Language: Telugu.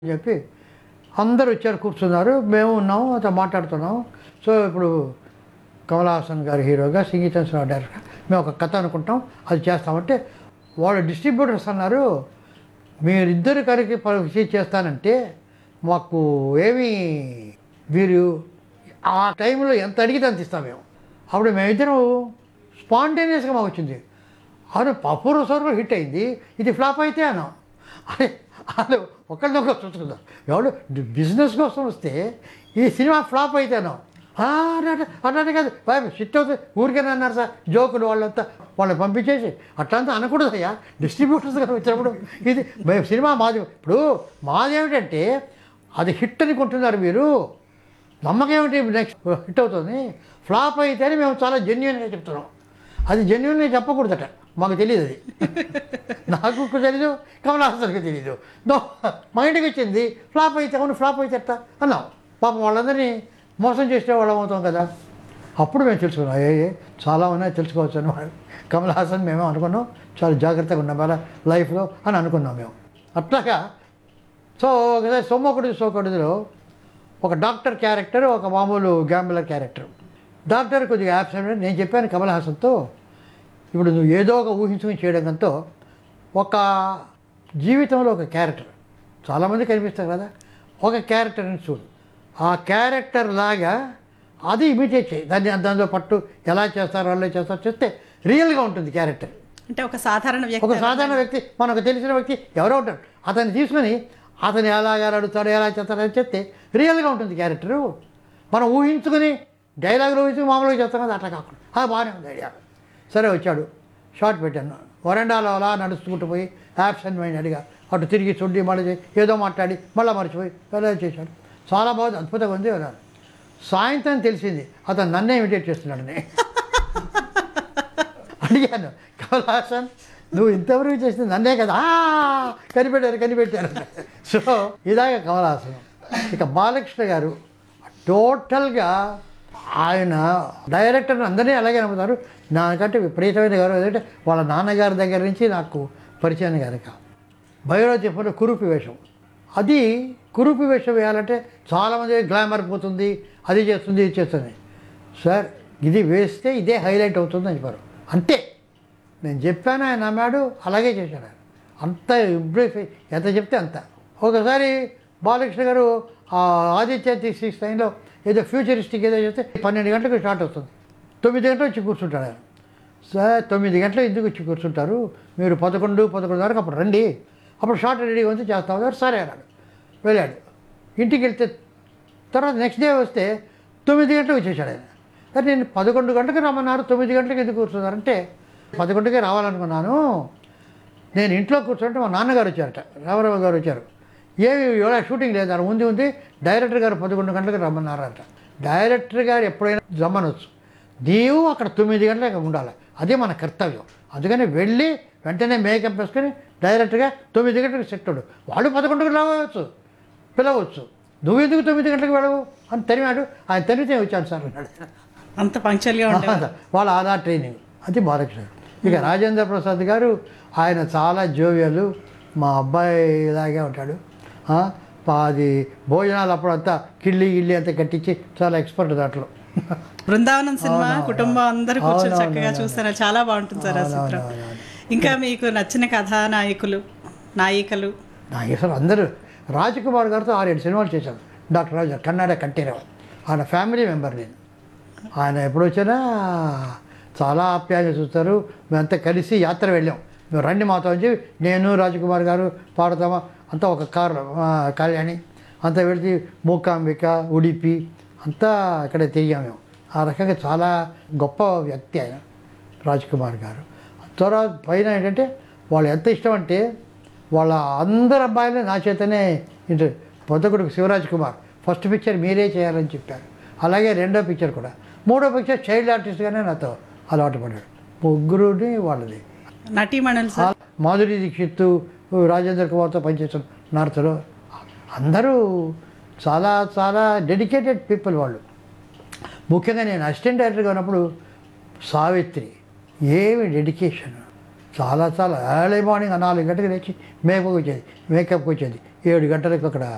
అని చెప్పి అందరూ వచ్చారు కూర్చున్నారు మేము ఉన్నాము అతను మాట్లాడుతున్నాం సో ఇప్పుడు కమల్ హాసన్ గారి హీరోగా సంగీతం శ్రావ్ డైరెక్టర్ మేము ఒక కథ అనుకుంటాం అది చేస్తామంటే వాళ్ళు డిస్ట్రిబ్యూటర్స్ అన్నారు మీరిద్దరు కలిసి పరిచయం చేస్తానంటే మాకు ఏమీ వీరు ఆ టైంలో ఎంత అడిగితే అంత ఇస్తాం మేము అప్పుడు మేమిద్దరం స్పాంటేనియస్గా మాకు వచ్చింది అవును అపూర్వ స్వరం హిట్ అయింది ఇది ఫ్లాప్ అయితే అన్నాం అరే వాళ్ళు ఒకళ్ళనొకరు చూసుకుందాం ఎవడు బిజినెస్ కోసం వస్తే ఈ సినిమా ఫ్లాప్ అయితే అన్నాం "ఆ, అన్నట్టు అన్నట్టు కాదు బాయ్ షిట్ అవుతుంది ఊరికేనా అన్నారు సార్ జోకులు వాళ్ళంతా వాళ్ళని పంపించేసి అట్లంతా అనకూడదు అయ్యా డిస్ట్రిబ్యూటర్స్ కదా వచ్చినప్పుడు ఇది మేము సినిమా మాది ఇప్పుడు మాది ఏమిటంటే అది హిట్ అనుకుంటున్నారు మీరు నమ్మకం ఏమిటి నెక్స్ట్ హిట్ అవుతుంది ఫ్లాప్ అయితే అని మేము చాలా జెన్యున్గా చెప్తున్నాం అది జెన్యున్గా చెప్పకూడదట మాకు తెలియదు అది నాకు తెలీదు కమల్ హాసన్కి తెలీదు నో మా ఇంటికి వచ్చింది ఫ్లాప్ అయితే అవును ఫ్లాప్ అయితే ఎట్టా అన్నాం పాపం వాళ్ళందరినీ మోసం చేసే వాళ్ళం అవుతాం కదా అప్పుడు మేము తెలుసుకున్నాం ఏ చాలా ఉన్నాయి తెలుసుకోవచ్చు అని కమల్ హాసన్ మేము అనుకున్నాం చాలా జాగ్రత్తగా ఉన్నాం వాళ్ళ లైఫ్లో అని అనుకున్నాం మేము అట్లాగా సో ఒకసారి సొమ్మొకటి సోకడిలో ఒక డాక్టర్ క్యారెక్టర్ ఒక మామూలు గ్యాంబులర్ క్యారెక్టర్ డాక్టర్ కొద్దిగా యాబ్సెంట్ నేను చెప్పాను కమల్ హాసన్తో ఇప్పుడు నువ్వు ఏదో ఒక ఊహించుకుని చేయడంతో ఒక జీవితంలో ఒక క్యారెక్టర్ చాలామంది కనిపిస్తారు కదా ఒక క్యారెక్టర్ని చూడు ఆ క్యారెక్టర్ లాగా అది ఇమిటేట్ చేయి దాన్ని దానితో పట్టు ఎలా చేస్తారు వాళ్ళు చేస్తారు చేస్తే రియల్గా ఉంటుంది క్యారెక్టర్ అంటే ఒక సాధారణ ఒక వ్యక్తి సాధారణ వ్యక్తి మనకు తెలిసిన వ్యక్తి ఎవరో ఉంటాడు అతన్ని తీసుకొని అతను ఎలాగా అడుగుతాడు ఎలా చేస్తాడు అని చెప్తే రియల్గా ఉంటుంది క్యారెక్టరు మనం ఊహించుకుని డైలాగులు ఊహించుకుని మామూలుగా చేస్తాం కదా అట్లా కాకుండా ఆ బాగానే ఉంది ఐడియా సరే వచ్చాడు షార్ట్ పెట్టాను వరండాలో అలా నడుచుకుంటూ పోయి యాబ్సెంట్ మైండ్ అడిగా అటు తిరిగి చూడి మళ్ళీ చేయి, ఏదో మాట్లాడి మళ్ళీ మర్చిపోయి ఎలా చేశాడు చాలా బాగుంది అద్భుతంగా ఉంది అన్నాడు సాయంత్రం తెలిసింది అతను నన్నే ఇమిటేట్ చేస్తున్నాడని అడిగాను కమల్ హాసన్ నువ్వు ఇంతవరకు చేసింది నన్నే కదా "ఆ, కనిపెట్టారు కనిపెట్టారు సో ఇలాగ కమల్ హాసన్ ఇక బాలకృష్ణ గారు టోటల్గా ఆయన డైరెక్టర్ని అందరినీ అలాగే నమ్ముతారు నాకంటే విపరీతమైన గౌరవం ఏంటంటే వాళ్ళ నాన్నగారి దగ్గర నుంచి నాకు పరిచయం కనుక బయోలో చెప్పిన కురూపి వేషం అది కురూపి వేషం వేయాలంటే చాలామంది గ్లామర్ పోతుంది అది చేస్తుంది ఇది చేస్తుంది సార్ ఇది వేస్తే ఇదే హైలైట్ అవుతుంది అని చెప్పారు అంతే నేను చెప్పాను ఆయన నమ్మాడు అలాగే చేశాడు ఆయన అంత ఇంప్రెస్ ఎంత చెప్తే అంత ఒకసారి బాలకృష్ణ గారు ఆ ఆదిత్య సిక్స్ టైంలో ఏదో ఫ్యూచరిస్టిక్ ఏదో చేస్తే పన్నెండు గంటలకు స్టార్ట్ అవుతుంది తొమ్మిది గంటలకు వచ్చి కూర్చుంటాడు ఆయన సార్ తొమ్మిది గంటలకు ఎందుకు వచ్చి కూర్చుంటారు మీరు పదకొండు పదకొండు వరకు అప్పుడు రండి అప్పుడు షార్ట్ రెడీగా ఉంది చేస్తాం అన్నారు సరే అన్నాడు వెళ్ళాడు ఇంటికి వెళ్తే తర్వాత నెక్స్ట్ డే వస్తే తొమ్మిది గంటలకు వచ్చేసాడు ఆయన సరే నేను పదకొండు గంటలకు రమ్మన్నారు తొమ్మిది గంటలకు ఎందుకు కూర్చున్నారంటే పదకొండుకే రావాలనుకున్నాను నేను ఇంట్లో కూర్చుంటే మా నాన్నగారు వచ్చారట రామారావు గారు వచ్చారు ఏమి ఇవాళ షూటింగ్ లేదు అక్కడ ఉంది ఉంది డైరెక్టర్ గారు పదకొండు గంటలకు రమ్మన్నారట డైరెక్టర్ గారు ఎప్పుడైనా రమ్మనొచ్చు నీవు అక్కడ తొమ్మిది గంటలకు ఉండాలి అదే మన కర్తవ్యం అందుకని వెళ్ళి వెంటనే మేకప్ వేసుకొని డైరెక్ట్గా తొమ్మిది గంటలకు సెట్ అవ్వడు వాళ్ళు పదకొండుకు రావచ్చు పిలవచ్చు నువ్వెందుకు తొమ్మిది గంటలకు వెళ్ళవు అని తరిమాడు ఆయన తరిమితే వచ్చాను సార్ అన్నాడు అంత పంక్చువల్గా ఉండేవారు వాళ్ళ ఆధార్ ట్రైనింగ్ అది బాలకృష్ణ ఇక రాజేంద్ర ప్రసాద్ గారు ఆయన చాలా జోవ్యాలు మా అబ్బాయి ఇలాగే ఉంటాడు ఆ, అది భోజనాలు అప్పుడంతా కిళ్ళి గిల్లి అంతా కట్టించి చాలా ఎక్స్పర్ట్ దాంట్లో బృందావనం సినిమా అవునవును. కుటుంబం అందరూ కూర్చొని అవునవును, చక్కగా అవునవును. చూస్తారా చాలా బాగుంటుంది సార్ ఆ చిత్రం అవునవును. ఇంకా మీకు నచ్చిన కథానాయకులు నాయికలు నాకు అసలు అందరూ రాజ్కుమార్ గారితో ఆరేడు సినిమాలు చేశాను డాక్టర్ రాజు కన్నడ కంఠీరావు ఆయన ఫ్యామిలీ మెంబర్ నేను ఆయన ఎప్పుడు వచ్చినా చాలా ఆప్యాయంగా చూస్తారు మేమంతా కలిసి యాత్ర వెళ్ళాం మేము రండి మాతో అని చెప్పి నేను రాజకుమార్ గారు పాడతామా అంతా ఒక కారులో ఆ, కళ్యాణి అంతా వెళితే మూకాంబిక ఉడిపి అంతా అక్కడ తిరిగాం మేము ఆ రకంగా చాలా గొప్ప వ్యక్తి ఆయన రాజ్కుమార్ గారు తర్వాత పైన ఏంటంటే వాళ్ళు ఎంత ఇష్టం అంటే వాళ్ళ అందరు అబ్బాయిలు నా చేతనే ఇంటర్ పెద్ద కొడుకు శివరాజ్ కుమార్ ఫస్ట్ పిక్చర్ మీరే చేయాలని చెప్పారు అలాగే రెండో పిక్చర్ కూడా మూడో పిక్చర్ చైల్డ్ ఆర్టిస్ట్గానే నాతో అలవాటు పడ్డాడు ముగ్గురుని వాళ్ళది నటీమణులు సార్ మాధురి దీక్షిత్ రాజేంద్ర కుమార్తో పనిచేసిన నార్త్లో అందరూ చాలా చాలా డెడికేటెడ్ పీపుల్ వాళ్ళు ముఖ్యంగా నేను అసిస్టెంట్ డైరెక్టర్గా ఉన్నప్పుడు సావిత్రి ఏమి డెడికేషన్ చాలా చాలా ఎర్లీ మార్నింగ్ నాలుగు గంటలకు లేచి మేకప్ వచ్చేది మేకప్కి వచ్చేది ఏడు గంటలకు అక్కడ